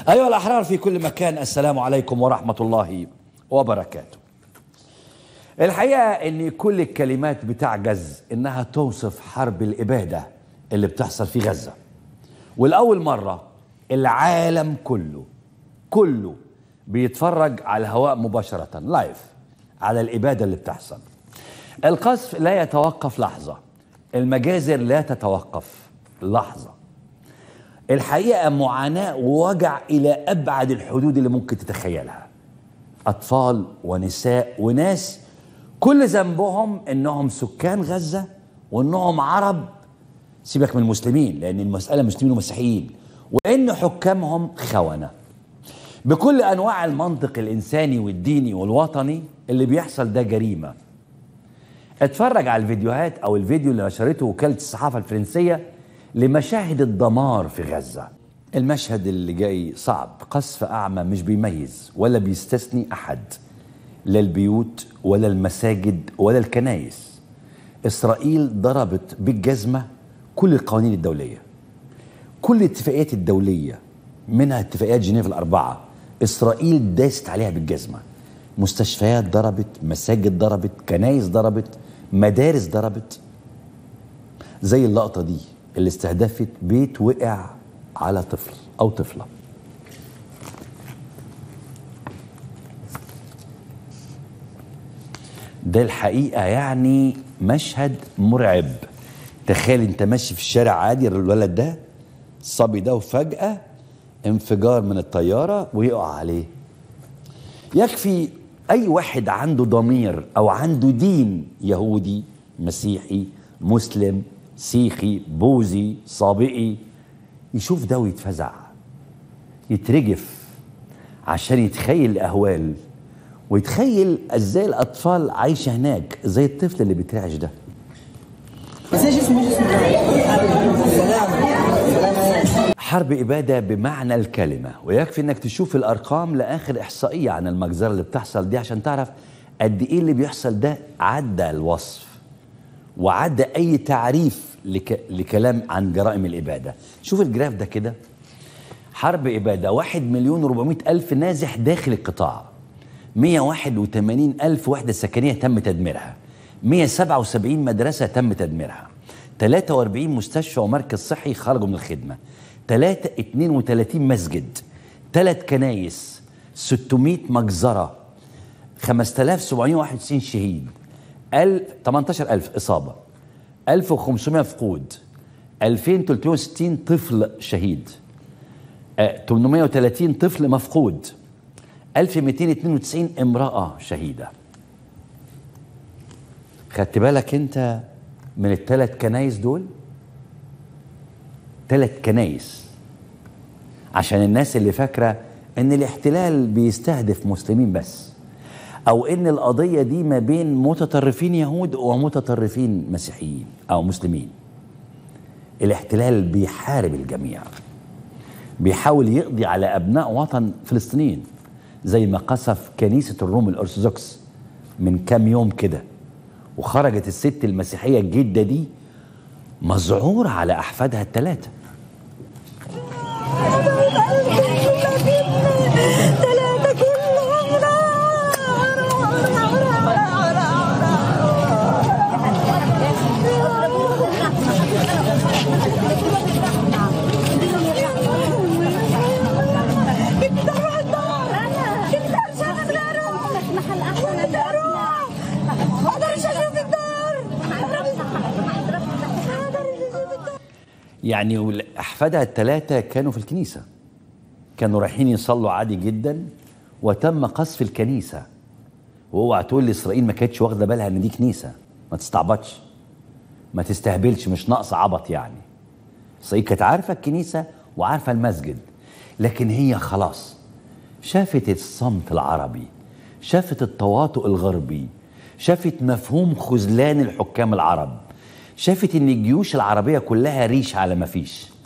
أيها الأحرار في كل مكان السلام عليكم ورحمة الله وبركاته الحقيقة أن كل الكلمات بتعجز أنها توصف حرب الإبادة اللي بتحصل في غزة والأول مرة العالم كله كله بيتفرج على الهواء مباشرة لايف على الإبادة اللي بتحصل القذف لا يتوقف لحظة المجازر لا تتوقف لحظة الحقيقة معاناة ووجع إلى أبعد الحدود اللي ممكن تتخيلها أطفال ونساء وناس كل ذنبهم إنهم سكان غزة وإنهم عرب سيبك من المسلمين لأن المسألة مسلمين ومسيحيين وإن حكامهم خونة بكل أنواع المنطق الإنساني والديني والوطني اللي بيحصل ده جريمة اتفرج على الفيديوهات أو الفيديو اللي نشرته وكالة الصحافة الفرنسية لمشاهد الدمار في غزة المشهد اللي جاي صعب قصف أعمى مش بيميز ولا بيستثني أحد لا البيوت ولا المساجد ولا الكنايس إسرائيل ضربت بالجزمة كل القوانين الدولية كل الاتفاقيات الدولية منها اتفاقيات جنيف الأربعة إسرائيل داست عليها بالجزمة مستشفيات ضربت مساجد ضربت كنايس ضربت مدارس ضربت زي اللقطة دي اللي استهدفت بيت وقع على طفل أو طفلة ده الحقيقة يعني مشهد مرعب تخيل انت ماشي في الشارع عادي الولد ده الصبي ده وفجأة انفجار من الطيارة ويقع عليه يكفي أي واحد عنده ضمير أو عنده دين يهودي مسيحي مسلم سيخي بوذي صابئي يشوف ده ويتفزع يترجف عشان يتخيل الأهوال ويتخيل ازاي الأطفال عايشة هناك زي الطفل اللي بيترعش ده حرب إبادة بمعنى الكلمة ويكفي انك تشوف الأرقام لآخر إحصائية عن المجزرة اللي بتحصل دي عشان تعرف قد إيه اللي بيحصل ده عدى الوصف وعدى أي تعريف لك... لكلام عن جرائم الإبادة شوف الجراف ده كده حرب إبادة واحد مليون وربعمائة ألف نازح داخل القطاع 181 ألف وحدة سكنية تم تدميرها 177 مدرسة تم تدميرها 43 مستشفى ومركز صحي خرجوا من الخدمة 3 32 مسجد 3 كنايس 600 مجزرة 5791 شهيد 18000 إصابة 1500 فقود 2360 طفل شهيد 830 طفل مفقود 1292 امرأة شهيدة خدت بالك انت من الثلاث كنايس دول ثلاث كنايس عشان الناس اللي فاكرة ان الاحتلال بيستهدف مسلمين بس او ان القضية دي ما بين متطرفين يهود ومتطرفين مسيحيين او مسلمين الاحتلال بيحارب الجميع بيحاول يقضي على ابناء وطن فلسطينيين زي ما قصف كنيسة الروم الأرثوذكس من كام يوم كده وخرجت الست المسيحية الجدة دي مذعورة على أحفادها الثلاثة يعني أحفادها الثلاثة كانوا في الكنيسة كانوا رايحين يصلوا عادي جدا وتم قصف الكنيسة واوعى تقول لي إسرائيل ما كانتش واخدة بالها إن دي كنيسة ما تستعبطش ما تستهبلش مش ناقص عبط يعني إسرائيل كانت عارفة الكنيسة وعارفة المسجد لكن هي خلاص شافت الصمت العربي شافت التواطؤ الغربي شافت مفهوم خذلان الحكام العرب شافت ان الجيوش العربيه كلها ريش على ما فيش